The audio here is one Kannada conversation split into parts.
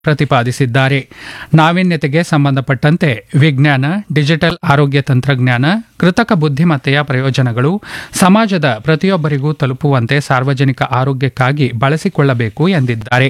ಪ್ರತಿಪಾದಿಸಿದ್ದಾರೆ ನಾವೀನ್ಯತೆಗೆ ಸಂಬಂಧಪಟ್ಟಂತೆ ವಿಜ್ಞಾನ ಡಿಜಿಟಲ್ ಆರೋಗ್ಯ ತಂತ್ರಜ್ಞಾನ ಕೃತಕ ಬುದ್ಧಿಮತ್ತೆಯ ಪ್ರಯೋಜನಗಳು ಸಮಾಜದ ಪ್ರತಿಯೊಬ್ಬರಿಗೂ ತಲುಪುವಂತೆ ಸಾರ್ವಜನಿಕ ಆರೋಗ್ಯಕ್ಕಾಗಿ ಬಳಸಿಕೊಳ್ಳಬೇಕು ಎಂದಿದ್ದಾರೆ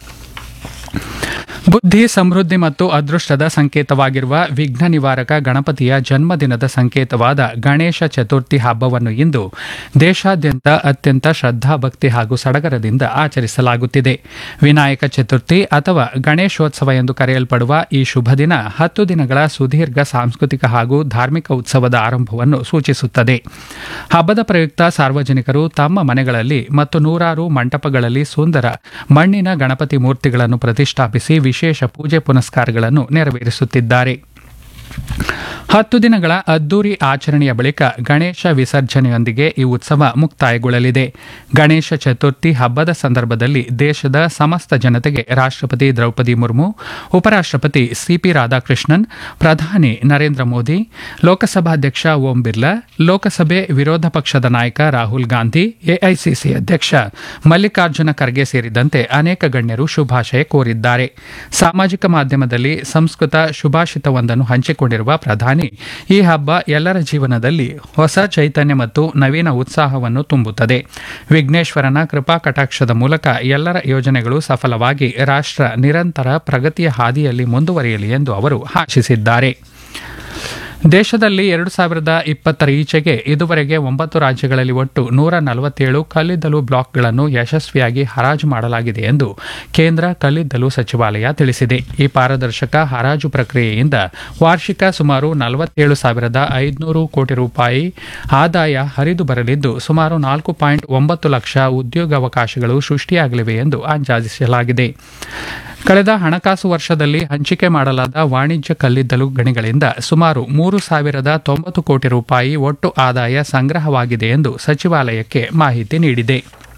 ಬುದ್ಧಿ ಸಮೃದ್ಧಿ ಮತ್ತು ಅದೃಷ್ಟದ ಸಂಕೇತವಾಗಿರುವ ವಿಘ್ನ ನಿವಾರಕ ಗಣಪತಿಯ ಜನ್ಮದಿನದ ಸಂಕೇತವಾದ ಗಣೇಶ ಚತುರ್ಥಿ ಹಬ್ಬವನ್ನು ಇಂದು ದೇಶಾದ್ಯಂತ ಅತ್ಯಂತ ಶ್ರದ್ಧಾಭಕ್ತಿ ಹಾಗೂ ಸಡಗರದಿಂದ ಆಚರಿಸಲಾಗುತ್ತಿದೆ ವಿನಾಯಕ ಚತುರ್ಥಿ ಅಥವಾ ಗಣೇಶೋತ್ಸವ ಎಂದು ಕರೆಯಲ್ಪಡುವ ಈ ಶುಭ ದಿನ ಹತ್ತು ದಿನಗಳ ಸುದೀರ್ಘ ಸಾಂಸ್ಕೃತಿಕ ಹಾಗೂ ಧಾರ್ಮಿಕ ಉತ್ಸವದ ಆರಂಭವನ್ನು ಸೂಚಿಸುತ್ತದೆ ಹಬ್ಬದ ಪ್ರಯುಕ್ತ ಸಾರ್ವಜನಿಕರು ತಮ್ಮ ಮನೆಗಳಲ್ಲಿ ಮತ್ತು ನೂರಾರು ಮಂಟಪಗಳಲ್ಲಿ ಸುಂದರ ಮಣ್ಣಿನ ಗಣಪತಿ ಮೂರ್ತಿಗಳನ್ನು ಪ್ರತಿಷ್ಠಾಪಿಸಿ ವಿಶೇಷ ಪೂಜೆ ಪುನಸ್ಕಾರಗಳನ್ನು ನೆರವೇರಿಸುತ್ತಿದ್ದಾರೆ ಹತ್ತು ದಿನಗಳ ಅದ್ದೂರಿ ಆಚರಣೆಯ ಬಳಿಕ ಗಣೇಶ ವಿಸರ್ಜನೆಯೊಂದಿಗೆ ಈ ಉತ್ಸವ ಮುಕ್ತಾಯಗೊಳ್ಳಲಿದೆ ಗಣೇಶ ಚತುರ್ಥಿ ಹಬ್ಬದ ಸಂದರ್ಭದಲ್ಲಿ ದೇಶದ ಸಮಸ್ತ ಜನತೆಗೆ ರಾಷ್ಟ್ರಪತಿ ದ್ರೌಪದಿ ಮುರ್ಮು ಉಪರಾಷ್ಟ್ರಪತಿ ಸಿಪಿ ರಾಧಾಕೃಷ್ಣನ್ ಪ್ರಧಾನಿ ನರೇಂದ್ರ ಮೋದಿ ಲೋಕಸಭಾಧ್ಯಕ್ಷ ಓಂ ಬಿರ್ಲಾ ಲೋಕಸಭೆ ವಿರೋಧ ಪಕ್ಷದ ನಾಯಕ ರಾಹುಲ್ ಗಾಂಧಿ ಎಐಸಿಸಿ ಅಧ್ಯಕ್ಷ ಮಲ್ಲಿಕಾರ್ಜುನ ಖರ್ಗೆ ಸೇರಿದಂತೆ ಅನೇಕ ಗಣ್ಯರು ಶುಭಾಶಯ ಕೋರಿದ್ದಾರೆ ಸಾಮಾಜಿಕ ಮಾಧ್ಯಮದಲ್ಲಿ ಸಂಸ್ಕೃತ ಶುಭಾಷಿತವೊಂದನ್ನು ಹಂಚಿಕೊಂಡಿರುವ ಪ್ರಧಾನಿ ಈ ಹಬ್ಬ ಎಲ್ಲರ ಜೀವನದಲ್ಲಿ ಹೊಸ ಚೈತನ್ಯ ಮತ್ತು ನವೀನ ಉತ್ಸಾಹವನ್ನು ತುಂಬುತ್ತದೆ ವಿಘ್ನೇಶ್ವರನ ಕೃಪಾ ಕಟಾಕ್ಷದ ಮೂಲಕ ಎಲ್ಲರ ಯೋಜನೆಗಳು ಸಫಲವಾಗಿ ರಾಷ್ಟ್ರ ನಿರಂತರ ಪ್ರಗತಿಯ ಹಾದಿಯಲ್ಲಿ ಮುಂದುವರಿಯಲಿ ಎಂದು ಅವರು ಆಶಿಸಿದ್ದಾರೆ ದೇಶದಲ್ಲಿ ಎರಡು ಸಾವಿರದ ಇಪ್ಪತ್ತರ ಈಚೆಗೆ ಇದುವರೆಗೆ ಒಂಬತ್ತು ರಾಜ್ಯಗಳಲ್ಲಿ ಒಟ್ಟು ನೂರ ನಲವತ್ತೇಳು ಕಲ್ಲಿದ್ದಲು ಬ್ಲಾಕ್ಗಳನ್ನು ಯಶಸ್ವಿಯಾಗಿ ಹರಾಜು ಮಾಡಲಾಗಿದೆ ಎಂದು ಕೇಂದ್ರ ಕಲ್ಲಿದ್ದಲು ಸಚಿವಾಲಯ ತಿಳಿಸಿದೆ ಈ ಪಾರದರ್ಶಕ ಹರಾಜು ಪ್ರಕ್ರಿಯೆಯಿಂದ ವಾರ್ಷಿಕ ಸುಮಾರು ನಲವತ್ತೇಳು ಸಾವಿರದ ಐದುನೂರು ಕೋಟಿ ರೂಪಾಯಿ ಆದಾಯ ಹರಿದು ಬರಲಿದ್ದು ಸುಮಾರು ನಾಲ್ಕು ಪಾಯಿಂಟ್ ಒಂಬತ್ತು ಲಕ್ಷ ಉದ್ಯೋಗಾವಕಾಶಗಳು ಸೃಷ್ಟಿಯಾಗಲಿವೆ ಎಂದು ಅಂದಾಜಿಸಲಾಗಿದೆ ಕಳೆದ ಹಣಕಾಸು ವರ್ಷದಲ್ಲಿ ಹಂಚಿಕೆ ಮಾಡಲಾದ ವಾಣಿಜ್ಯ ಕಲ್ಲಿದ್ದಲು ಗಣಿಗಳಿಂದ ಸುಮಾರು ಮೂರು ಸಾವಿರದ ತೊಂಬತ್ತು ಕೋಟಿ ರೂಪಾಯಿ ಒಟ್ಟು ಆದಾಯ ಸಂಗ್ರಹವಾಗಿದೆ ಎಂದು ಸಚಿವಾಲಯಕ್ಕೆ ಮಾಹಿತಿ ನೀಡಿದೆ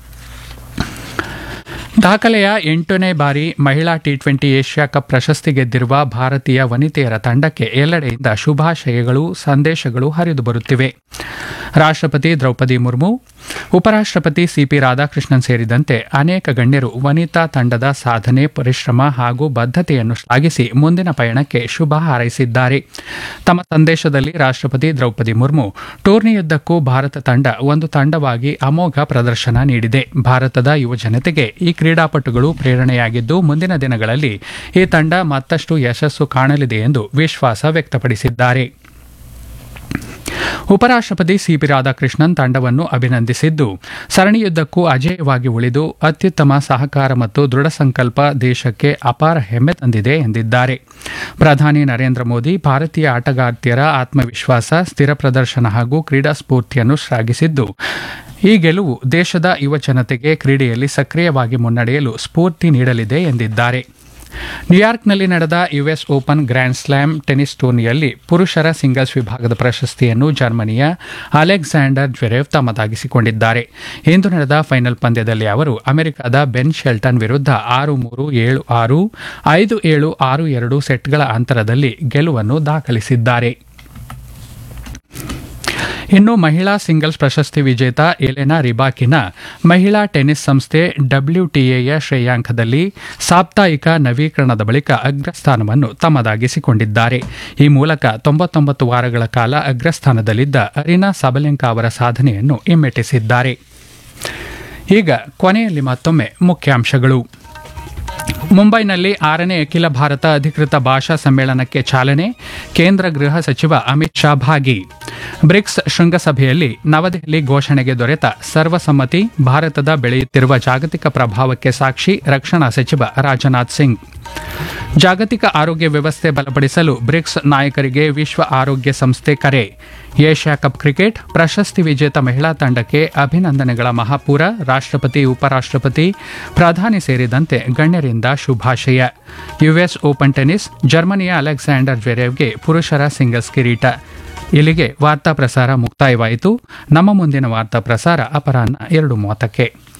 ದಾಖಲೆಯ ಎಂಟನೇ ಬಾರಿ ಮಹಿಳಾ ಟಿ ಟ್ವೆಂಟಿ ಏಷ್ಯಾ ಕಪ್ ಪ್ರಶಸ್ತಿ ಗೆದ್ದಿರುವ ಭಾರತೀಯ ವನಿತೆಯರ ತಂಡಕ್ಕೆ ಎಲ್ಲೆಡೆಯಿಂದ ಶುಭಾಶಯಗಳು ಸಂದೇಶಗಳು ಹರಿದು ಬರುತ್ತಿವೆ ರಾಷ್ಟ್ರಪತಿ ದ್ರೌಪದಿ ಮುರ್ಮು ಉಪರಾಷ್ಟ್ರಪತಿ ಸಿಪಿ ರಾಧಾಕೃಷ್ಣನ್ ಸೇರಿದಂತೆ ಅನೇಕ ಗಣ್ಯರು ವನಿತಾ ತಂಡದ ಸಾಧನೆ ಪರಿಶ್ರಮ ಹಾಗೂ ಬದ್ಧತೆಯನ್ನು ಶ್ಲಾಘಿಸಿ ಮುಂದಿನ ಪಯಣಕ್ಕೆ ಶುಭ ಹಾರೈಸಿದ್ದಾರೆ ತಮ್ಮ ಸಂದೇಶದಲ್ಲಿ ರಾಷ್ಟ್ರಪತಿ ದ್ರೌಪದಿ ಮುರ್ಮು ಟೂರ್ನಿಯುದ್ದಕ್ಕೂ ಭಾರತ ತಂಡ ಒಂದು ತಂಡವಾಗಿ ಅಮೋಘ ಪ್ರದರ್ಶನ ನೀಡಿದೆ ಭಾರತದ ಯುವಜನತೆಗೆ ಈ ಕ್ರೀಡಾಪಟುಗಳು ಪ್ರೇರಣೆಯಾಗಿದ್ದು ಮುಂದಿನ ದಿನಗಳಲ್ಲಿ ಈ ತಂಡ ಮತ್ತಷ್ಟು ಯಶಸ್ಸು ಕಾಣಲಿದೆ ಎಂದು ವಿಶ್ವಾಸ ವ್ಯಕ್ತಪಡಿಸಿದ್ದಾರೆ ಉಪರಾಷ್ಟ್ರಪತಿ ಸಿಪಿ ರಾಧಾಕೃಷ್ಣನ್ ತಂಡವನ್ನು ಅಭಿನಂದಿಸಿದ್ದು ಸರಣಿಯುದ್ದಕ್ಕೂ ಅಜೇಯವಾಗಿ ಉಳಿದು ಅತ್ಯುತ್ತಮ ಸಹಕಾರ ಮತ್ತು ದೃಢ ಸಂಕಲ್ಪ ದೇಶಕ್ಕೆ ಅಪಾರ ಹೆಮ್ಮೆ ತಂದಿದೆ ಎಂದಿದ್ದಾರೆ ಪ್ರಧಾನಿ ನರೇಂದ್ರ ಮೋದಿ ಭಾರತೀಯ ಆಟಗಾರ್ತಿಯರ ಆತ್ಮವಿಶ್ವಾಸ ಸ್ಥಿರ ಪ್ರದರ್ಶನ ಹಾಗೂ ಕ್ರೀಡಾ ಸ್ಫೂರ್ತಿಯನ್ನು ಶ್ಲಾಘಿಸಿದ್ದು ಈ ಗೆಲುವು ದೇಶದ ಯುವ ಜನತೆಗೆ ಕ್ರೀಡೆಯಲ್ಲಿ ಸಕ್ರಿಯವಾಗಿ ಮುನ್ನಡೆಯಲು ಸ್ಫೂರ್ತಿ ನೀಡಲಿದೆ ಎಂದಿದ್ದಾರೆ ನ್ಯೂಯಾರ್ಕ್ನಲ್ಲಿ ನಡೆದ US open grand slam tennis ಟೂರ್ನಿಯಲ್ಲಿ ಪುರುಷರ ಸಿಂಗಲ್ಸ್ ವಿಭಾಗದ ಪ್ರಶಸ್ತಿಯನ್ನು ಜರ್ಮನಿಯ ಅಲೆಕ್ಸಾಂಡರ್ ಜ್ವೆರೆವ್ ತಮ್ಮದಾಗಿಸಿಕೊಂಡಿದ್ದಾರೆ ಇಂದು ನಡೆದ ಫೈನಲ್ ಪಂದ್ಯದಲ್ಲಿ ಅವರು ಅಮೆರಿಕದ ಬೆನ್ ಶೆಲ್ಟನ್ ವಿರುದ್ಧ ಆರು ಮೂರು ಏಳು ಆರು ಐದು ಏಳು ಆರು ಎರಡು ಸೆಟ್ಗಳ ಅಂತರದಲ್ಲಿ ಗೆಲುವನ್ನು ದಾಖಲಿಸಿದ್ದಾರೆ ಇನ್ನು ಮಹಿಳಾ ಸಿಂಗಲ್ಸ್ ಪ್ರಶಸ್ತಿ ವಿಜೇತ ಎಲೆನಾ ರಿಬಾಕಿನ ಮಹಿಳಾ ಟೆನ್ನಿಸ್ ಸಂಸ್ಥೆ ಡಬ್ಲ್ಯೂಟಿಎಯ ಶ್ರೇಯಾಂಕದಲ್ಲಿ ಸಾಪ್ತಾಹಿಕ ನವೀಕರಣದ ಬಳಿಕ ಅಗ್ರಸ್ಥಾನವನ್ನು ತಮ್ಮದಾಗಿಸಿಕೊಂಡಿದ್ದಾರೆ ಈ ಮೂಲಕ ತೊಂಬತ್ತೊಂಬತ್ತು ವಾರಗಳ ಕಾಲ ಅಗ್ರಸ್ಥಾನದಲ್ಲಿದ್ದ ಅರಿನಾ ಸಬಲೆಂಕಾ ಅವರ ಸಾಧನೆಯನ್ನು ಹಿಮ್ಮೆಟ್ಟಿಸಿದ್ದಾರೆ ಈಗ ಕೊನೆಯಲ್ಲಿ ಮತ್ತೊಮ್ಮೆ ಮುಖ್ಯಾಂಶಗಳು ಮುಂಬೈನಲ್ಲಿ ಆರನೇ ಅಖಿಲ ಭಾರತ ಅಧಿಕೃತ ಭಾಷಾ ಸಮ್ಮೇಳನಕ್ಕೆ ಚಾಲನೆ ಕೇಂದ್ರ ಗೃಹ ಸಚಿವ ಅಮಿತ್ ಶಾ ಭಾಗಿ ಬ್ರಿಕ್ಸ್ ಶೃಂಗಸಭೆಯಲ್ಲಿ ನವದೆಹಲಿ ಘೋಷಣೆಗೆ ದೊರೆತ ಸರ್ವಸಮ್ಮತಿ ಭಾರತದ ಬೆಳೆಯುತ್ತಿರುವ ಜಾಗತಿಕ ಪ್ರಭಾವಕ್ಕೆ ಸಾಕ್ಷಿ ರಕ್ಷಣಾ ಸಚಿವ ರಾಜನಾಥ್ ಸಿಂಗ್ ಜಾಗತಿಕ ಆರೋಗ್ಯ ವ್ಯವಸ್ಥೆ ಬಲಪಡಿಸಲು ಬ್ರಿಕ್ಸ್ ನಾಯಕರಿಗೆ ವಿಶ್ವ ಆರೋಗ್ಯ ಸಂಸ್ಥೆ ಕರೆ ಏಷ್ಯಾ ಕಪ್ ಕ್ರಿಕೆಟ್ ಪ್ರಶಸ್ತಿ ವಿಜೇತ ಮಹಿಳಾ ತಂಡಕ್ಕೆ ಅಭಿನಂದನೆಗಳ ಮಹಾಪೂರ ರಾಷ್ಟ್ರಪತಿ ಉಪರಾಷ್ಟ್ರಪತಿ ಪ್ರಧಾನಿ ಸೇರಿದಂತೆ ಗಣ್ಯರಿಂದ ಶುಭಾಶಯ ಯುಎಸ್ ಓಪನ್ ಟೆನಿಸ್ ಜರ್ಮನಿಯ ಅಲೆಕ್ಸಾಂಡರ್ ಜ್ವೆರೇವ್ಗೆ ಪುರುಷರ ಸಿಂಗಲ್ಸ್ ಕಿರೀಟ ಇಲ್ಲಿಗೆ ವಾರ್ತಾ ಪ್ರಸಾರ ಮುಕ್ತಾಯವಾಯಿತು ನಮ್ಮ ಮುಂದಿನ ವಾರ್ತಾ ಪ್ರಸಾರ ಅಪರಾಹ್ನ ಎರಡು ಮೂವತ್ತಕ್ಕೆ